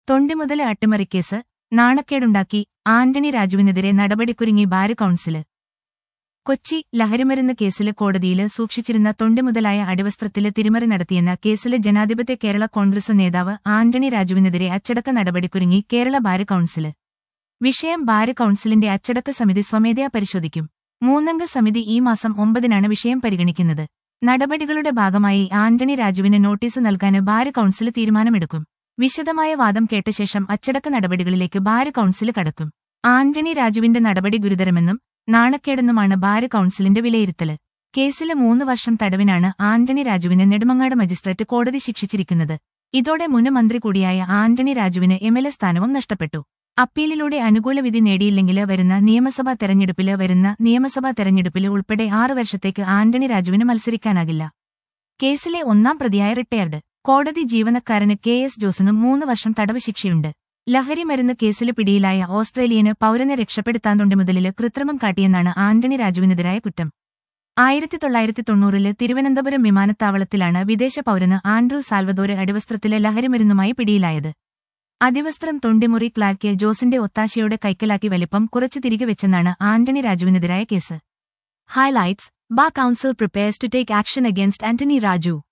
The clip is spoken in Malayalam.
തൊണ്ടിമുതല് അട്ടിമറിക്കേസ് നാണക്കേടുണ്ടാക്കി ആന്റണി രാജുവിനെതിരെ നടപടിക്കുരുങ്ങി ബാര് കൌൺസില് കൊച്ചി ലഹരിമരുന്ന് കേസില് കോടതിയില് സൂക്ഷിച്ചിരുന്ന തൊണ്ടിമുതലായ അടിവസ്ത്രത്തില് തിരിമറി നടത്തിയെന്ന കേസില് ജനാധിപത്യ കേരള കോൺഗ്രസ് നേതാവ് ആന്റണി രാജുവിനെതിരെ അച്ചടക്ക നടപടിക്കുരുങ്ങി കേരള ബാര് കൌൺസില് വിഷയം ബാര് കൌൺസിലിന്റെ അച്ചടക്ക സമിതി സ്വമേധയാ പരിശോധിക്കും മൂന്നംഗ സമിതി ഈ മാസം ഒമ്പതിനാണ് വിഷയം പരിഗണിക്കുന്നത് നടപടികളുടെ ഭാഗമായി ആന്റണി രാജുവിന് നോട്ടീസ് നൽകാന് ബാര് കൌൺസില് തീരുമാനമെടുക്കും വിശദമായ വാദം കേട്ട ശേഷം അച്ചടക്ക നടപടികളിലേക്ക് ബാര് കൌൺസില് കടക്കും ആന്റണി രാജുവിന്റെ നടപടി ഗുരുതരമെന്നും നാണക്കേടെന്നുമാണ് ബാര് കൌൺസിലിന്റെ വിലയിരുത്തല് കേസില് മൂന്ന് വർഷം തടവിനാണ് ആന്റണി രാജുവിനെ നെടുമങ്ങാട് മജിസ്ട്രേറ്റ് കോടതി ശിക്ഷിച്ചിരിക്കുന്നത് ഇതോടെ മുൻ മന്ത്രി കൂടിയായ ആന്റണി രാജുവിന് എംഎൽഎ സ്ഥാനവും നഷ്ടപ്പെട്ടു അപ്പീലിലൂടെ അനുകൂല വിധി നേടിയില്ലെങ്കില് വരുന്ന നിയമസഭാ തെരഞ്ഞെടുപ്പില് വരുന്ന നിയമസഭാ തെരഞ്ഞെടുപ്പില് ഉൾപ്പെടെ ആറു വർഷത്തേക്ക് ആന്റണി രാജുവിന് മത്സരിക്കാനാകില്ല കേസിലെ ഒന്നാം പ്രതിയായ റിട്ടയർഡ് കോടതി ജീവനക്കാരന് കെ എസ് ജോസിനും മൂന്ന് വർഷം തടവ് ശിക്ഷയുണ്ട് ലഹരി മരുന്ന് കേസില് പിടിയിലായ ഓസ്ട്രേലിയന് പൌരനെ രക്ഷപ്പെടുത്താൻ തൊണ്ടിമുതലില് കൃത്രിമം കാട്ടിയെന്നാണ് ആന്റണി രാജുവിനെതിരായ കുറ്റം ആയിരത്തി തൊള്ളായിരത്തി തൊണ്ണൂറില് തിരുവനന്തപുരം വിമാനത്താവളത്തിലാണ് വിദേശ പൌരന് ആൻഡ്രൂ സാൽവദോര് അടിവസ്ത്രത്തിലെ ലഹരിമരുന്നുമായി പിടിയിലായത് അതിവസ്ത്രം തൊണ്ടിമുറി ക്ലാർക്ക് ജോസിന്റെ ഒത്താശയോടെ കൈക്കലാക്കി വലിപ്പം കുറച്ചു തിരികെ വെച്ചെന്നാണ് ആന്റണി രാജുവിനെതിരായ കേസ് Highlights Bar Council prepares to take action against Anthony Raju.